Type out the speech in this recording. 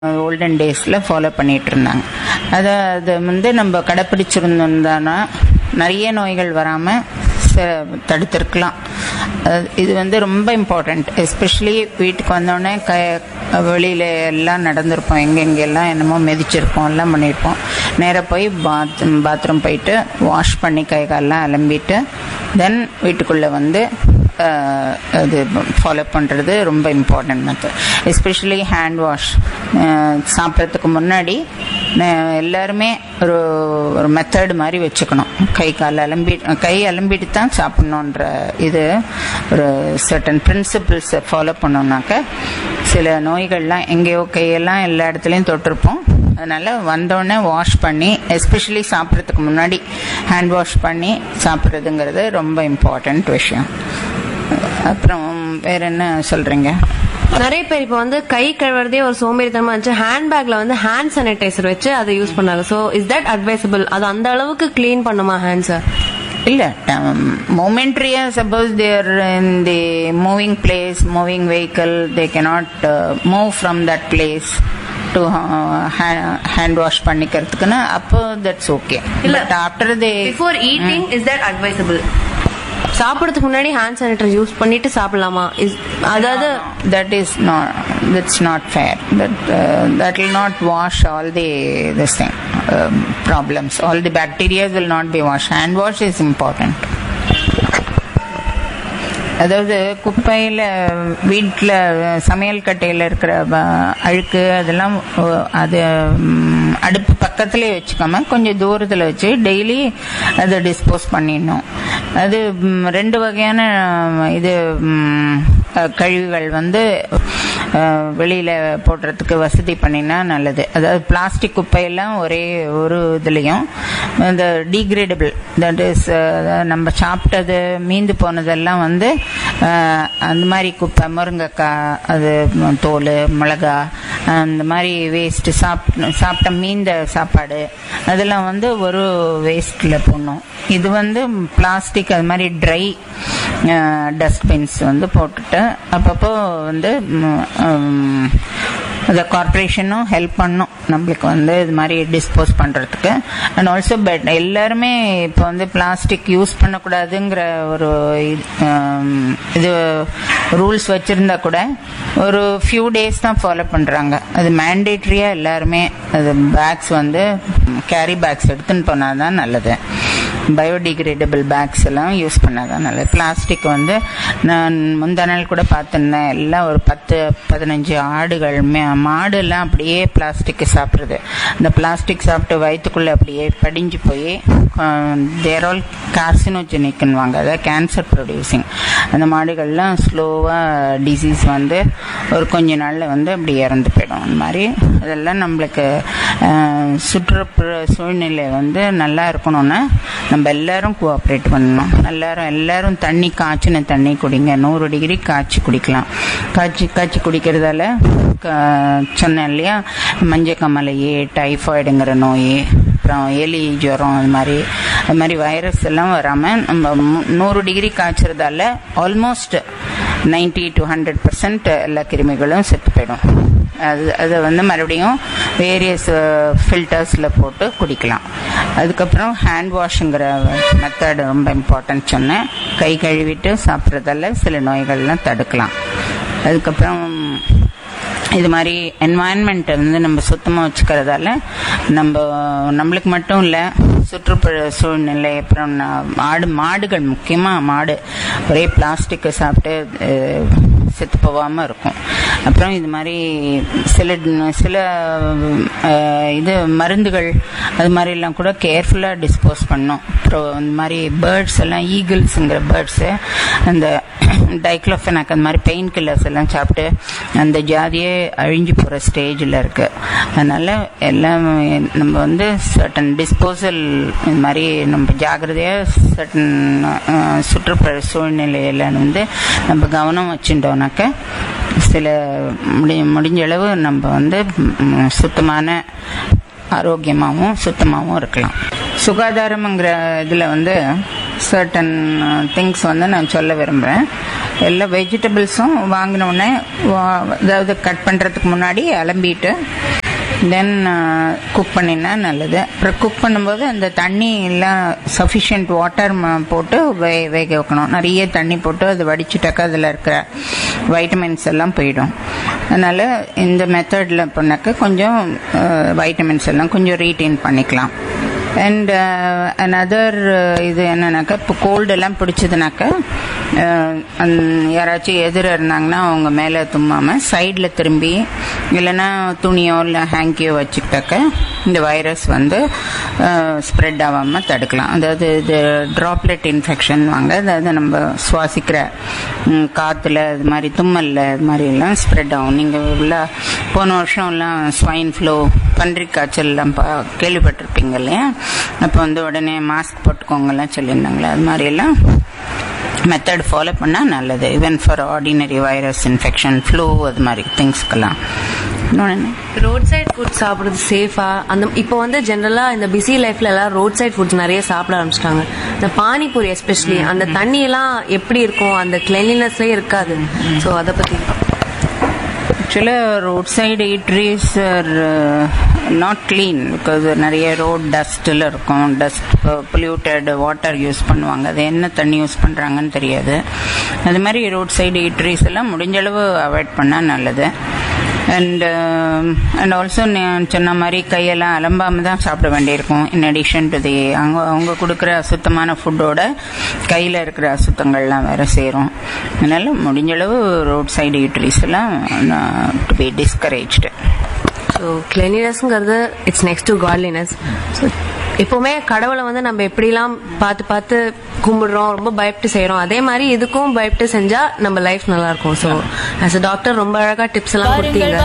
Olden டேஸில் follow பண்ணிட்டு இருந்தாங்க அதை அது வந்து நம்ம கடைப்பிடிச்சிருந்தோம்னா நிறைய நோய்கள் வராமல் தடுத்திருக்கலாம் அது- இது வந்து ரொம்ப இம்பார்ட்டண்ட் எஸ்பெஷலி வீட்டுக்கு வந்தோடனே க வெளியில் எல்லாம் நடந்திருப்போம் எங்கெங்கெல்லாம் என்னமோ மிதிச்சிருப்போம் எல்லாம் பண்ணியிருப்போம் நேராக போய் பாத் பாத்ரூம் போயிட்டு வாஷ் பண்ணி கை காலெல்லாம் அலம்பிட்டு தென் வீட்டுக்குள்ளே வந்து அஹ், அது ஃபாலோ பண்ணுறது ரொம்ப important method especially hand wash சாப்பிட்றதுக்கு முன்னாடி ந- எல்லாருமே ஒரு ஒரு மெத்தட் மாதிரி வச்சுக்கணும் கை கால் அலம்பி கை அலம்பிட்டு தான் சாப்பிட்ணுன்ற இது ஒரு சர்டன் பிரின்சிபிள்ஸை ஃபாலோ பண்ணோம்னாக்க சில நோய்கள்லாம் எங்கேயோ கையெல்லாம் எல்லா இடத்துலையும் தொட்டிருப்போம் அதனால வந்தோடனே வாஷ் பண்ணி எஸ்பெஷலி சாப்பிட்றதுக்கு முன்னாடி ஹேண்ட் வாஷ் பண்ணி சாப்பிட்றதுங்கிறது ரொம்ப இம்பார்ட்டண்ட் விஷயம் அப்புறம் வேற என்ன சொல்றீங்க நிறைய பேர் இப்போ வந்து கை கழுவுறதே ஒரு சோம்பேறித்தனமா இருந்துச்சு ஹேண்ட்பேக்ல வந்து ஹேண்ட் சானிடைசர் வச்சு அதை யூஸ் பண்ணாங்க சோ இஸ் தட் அட்வைசபிள் அது அந்த அளவுக்கு க்ளீன் பண்ணுமா ஹேண்ட்ஸை இல்ல மொமெண்ட்ரியா suppose there in the moving place moving vehicle they cannot move from that place to hand wash பண்ணிக்கிறதுக்குன்னா அப்போ தட்ஸ் ஓகே இல்ல. But after they before eating is that advisable சாப்பிடறதுக்கு முன்னாடி ஹேண்ட் சானிடைசர் யூஸ் பண்ணிட்டு சாப்பிடலாமா இஸ் அதாவது that is not that's not fair that uh, that will not wash all the this thing um, problems all the bacteria will not be washed hand wash is important அதாவது குப்பையில் வீட்டில் சமையல் கட்டையில் இருக்கிற வ- அழுக்கு அதெல்லாம் அஹ், அது ம், அடுப்பு பக்கத்துலேயே வச்சுக்காம கொஞ்சம் தூரத்தில் வச்சு டெய்லி அதை டிஸ்போஸ் பண்ணிடணும் அது ம், ரெண்டு வகையான இது ம், அஹ், கழிவுகள் வந்து அஹ், வெளியில போடுறதுக்கு வசதி பண்ணினா நல்லது அதாவது பிளாஸ்டிக் குப்பையெல்லாம் ஒரே ஒரு இதுலேயும் இந்த டீக்ரேடபிள் தட் இஸ் நம்ம சாப்பிட்டது மீந்து போனதெல்லாம் வந்து அஹ், அந்த மாதிரி குப்பை முருங்கைக்காய் அது ம், தோல் மிளகா அந்த மாதிரி வேஸ்ட் சாப்பிட்டு சாப்பிட்ட மீந்த சாப்பாடு அதெல்லாம் வந்து ஒரு வேஸ்ட்டில் போடணும் இது வந்து பிளாஸ்டிக் அது மாதிரி ட்ரை டஸ்ட்பின்ஸ் வந்து போட்டுட்டு அப்பப்போ வந்து ம், ம், அந்த கார்பரேஷனும் ஹெல்ப் பண்ணும் நம்மளுக்கு வந்து இது மாதிரி டிஸ்போஸ் பண்ணுறதுக்கு அண்ட் ஆல்சோ பெட் எல்லாருமே இப்போ வந்து பிளாஸ்டிக் யூஸ் பண்ணக்கூடாதுங்கிற ஒரு இது, ஆம், இது ரூல்ஸ் வச்சுருந்தா கூட ஒரு ஃபியூ டேஸ் தான் ஃபாலோ பண்ணுறாங்க அது மேண்டேட்ரியாக எல்லாருமே அது பேக்ஸ் வந்து கேரி பேக்ஸ் எடுத்துன்னு போனால் தான் நல்லது பயோடிகிரேடபிள் பேக்ஸ் எல்லாம் யூஸ் பண்ணாதான் நல்லது பிளாஸ்டிக் வந்து நான் முந்தா நாள் கூட பார்த்துருந்தேன் எல்லாம் ஒரு பத்து பதினஞ்சு ஆடுகள் மே- மாடு எல்லாம் அப்படியே பிளாஸ்டிக் சாப்பிட்றது அந்த பிளாஸ்டிக் சாப்பிட்டு வயிற்றுக்குள்ளே அப்படியே படிஞ்சு போய் தேர் ஆல் கார்சினோஜெனிக்னுவாங்க அதாவது கேன்சர் ப்ரொடியூசிங் அந்த மாடுகள்லாம் ஸ்லோவாக டிசீஸ் வந்து ஒரு கொஞ்ச நாளில் வந்து அப்படி இறந்து போயிடும் அந்த மாதிரி அதெல்லாம் நம்மளுக்கு அஹ், சுற்றுப்புற சூழ்நிலை வந்து நல்லா இருக்கணும்னா நம்ம எல்லாரும் கோஆப்ரேட் பண்ணணும் எல்லாரும் எல்லாரும் தண்ணி காய்ச்சின தண்ணி குடிங்க நூறு டிகிரி காய்ச்சி குடிக்கலாம் காய்ச்சி காய்ச்சி குடிக்கிறதால க- சொன்னேன் இல்லையா மஞ்சக்கமலையே டைஃபாய்டுங்கிற நோய் அப்புறம் எலி ஜுரம் அது மாதிரி அது மாதிரி வைரஸ் எல்லாம் வராமல் நம்ம மு- நூறு டிகிரி காய்ச்சறதால ஆல்மோஸ்ட் 90 டு ஹண்ட்ரட் பர்சன்ட் எல்லா கிருமிகளும் செத்து போயிடும் அது அதை வந்து மறுபடியும் வேரியஸ் ஃபில்டர்ஸில் போட்டு குடிக்கலாம் அதுக்கப்புறம் ஹேண்ட் வாஷுங்கிற மெத்தட் ரொம்ப இம்பார்ட்டன்ட் சொன்னேன் கை கழுவிட்டு சாப்பிட்றதால சில நோய்கள்லாம் தடுக்கலாம் அதுக்கப்புறம் இது மாதிரி என்வாயன்மெண்ட்டை வந்து நம்ம சுத்தமாக வச்சுக்கிறதால நம்ம நம்மளுக்கு மட்டும் இல்லை சுற்றுப்புற சூழ்நிலை அப்புறம் நா- மாடு மாடுகள் முக்கியமாக மாடு ஒரே பிளாஸ்டிக்கை சாப்பிட்டு அஹ், செத்து போகாமல் இருக்கும் அப்புறம் இது மாதிரி சில சில அஹ், இது மருந்துகள் அது மாதிரிலாம் கூட கேர்ஃபுல்லாக டிஸ்போஸ் பண்ணும் அப்புறம் இந்த மாதிரி பேர்ட்ஸ் எல்லாம் ஈகிள்ஸுங்கிற பேர்ட்ஸு அந்த டைக்ளோஃபெனாக் அந்த மாதிரி பெயின் கில்லர்ஸ் எல்லாம் சாப்பிட்டு அந்த ஜாதியே அழிஞ்சு போகிற ஸ்டேஜில் இருக்கு அதனால எல்லாம் நம்ம வந்து சர்டன் டிஸ்போசல் இந்த மாதிரி நம்ம ஜாகிரதையாக சர்டன் சுற்றுப்புற சூழ்நிலையில் வந்து நம்ம கவனம் வச்சுட்டோம்னாக்க சில முடி முடிஞ்ச அளவு நம்ம வந்து ம், சுத்தமான ஆரோக்கியமாகவும் சுத்தமாகவும் இருக்கலாம் சுகாதாரம்ங்கிற இதில் வந்து சர்டன் திங்ஸ் வந்து நான் சொல்ல விரும்புகிறேன் எல்லா வெஜிடபிள்ஸும் வாங்கின உடனே வா- அதாவது கட் பண்ணுறதுக்கு முன்னாடி அலம்பிட்டு தென் குக் பண்ணினா நல்லது அப்புறம் குக் பண்ணும்போது அந்த தண்ணி எல்லாம் சஃபிஷியன்ட் வாட்டர் போட்டு வே வேக வைக்கணும் நிறைய தண்ணி போட்டு அது வடிச்சிட்டாக்கா அதில் இருக்கிற வைட்டமின்ஸ் எல்லாம் போயிடும் அதனால் இந்த மெத்தடில் பண்ணாக்க கொஞ்சம் வைட்டமின்ஸ் எல்லாம் கொஞ்சம் ரீட்டைன் பண்ணிக்கலாம் அண்ட் another இது என்னன்னாக்கா இப்போ கோல்டு எல்லாம் பிடிச்சதுனாக்கா அஹ், அந்த- யாராச்சும் எதிர இருந்தாங்கன்னா அவங்க மேலே தும்மாமல் சைடில் திரும்பி இல்லைன்னா துணியோ இல்லை ஹேங்கியோ வச்சுக்கிட்டாக்க இந்த வைரஸ் வந்து ஸ்ப்ரெட் ஆகாமல் தடுக்கலாம் அதாவது இது ட்ராப்லெட் இன்ஃபெக்ஷன் வாங்க அதாவது நம்ம சுவாசிக்கிற ம், காத்துல இது மாதிரி தும்மல்ல இது மாதிரி எல்லாம் ஸ்ப்ரெட் ஆகும் நீங்கள் உள்ள போன வருஷம் எல்லாம் ஸ்வைன் ஃப்ளூ பன்றி காய்ச்சல் எல்லாம் பா கேள்விப்பட்டிருப்பீங்க இல்லையா அப்போ வந்து உடனே மாஸ்க் போட்டுக்கோங்கலாம் சொல்லியிருந்தாங்களே அது மாதிரி எல்லாம் மெத்தட் ஃபாலோ பண்ணால் நல்லது even for ordinary virus infection flu அது மாதிரி திங்ஸ்க்கெல்லாம் இன்னொன்று என்ன? ரோட் சைட் ஃபுட் சாப்பிடுறது சேஃபா அந்த இப்போ வந்து ஜென்ரலா இந்த பிஸி லைஃப்ல எல்லாம் ரோட் சைட் ஃபுட்ஸ் நிறைய சாப்பிட ஆரம்பிச்சிட்டாங்க இந்த பானிபூரி எஸ்பெஷலி அந்த தண்ணி எல்லாம் எப்படி இருக்கும் அந்த கிளென்லினஸ்லயே இருக்காது ஸோ அதை பத்தி ஆக்சுவலாக road side eateries are not clean because நிறைய ரோட் டஸ்ட்டில் இருக்கும் டஸ்ட் பொல்யூட்டட் வாட்டர் யூஸ் பண்ணுவாங்க அது என்ன தண்ணி யூஸ் பண்ணுறாங்கன்னு தெரியாது அது மாதிரி ரோட் சைடு ஈட்ரிஸ் எல்லாம் முடிஞ்ச அளவு அவாய்ட் பண்ணால் நல்லது அண்ட் அண்ட் ஆல்சோ சொன்ன மாதிரி கையெல்லாம் அலம்பாம தான் சாப்பிட வேண்டியிருக்கும் இன் அடிஷன் டு தி அவங்க அவங்க கொடுக்குற அசுத்தமான ஃபுட்டோட கையில் இருக்கிற அசுத்தங்கள்லாம் வேற சேரும் அதனால முடிஞ்ச அளவு ரோட் சைடு யூட்டிலிஸ் எல்லாம் டு பி டிஸ்கரேஜ்டு ஸோ கிளென்லினஸ்ங்கிறது it's next to godliness so எப்பவுமே கடவுளை வந்து நம்ம எப்படிலாம் பார்த்து பார்த்து கும்பிடுறோம் ரொம்ப பயப்பட்டு செய்றோம் அதே மாதிரி இதுக்கும் பயப்பட்டு செஞ்சா நம்ம லைஃப் நல்லா இருக்கும் ஸோ ஆஸ் அ டாக்டர் ரொம்ப அழகா டிப்ஸ் எல்லாம் கொடுத்தீங்க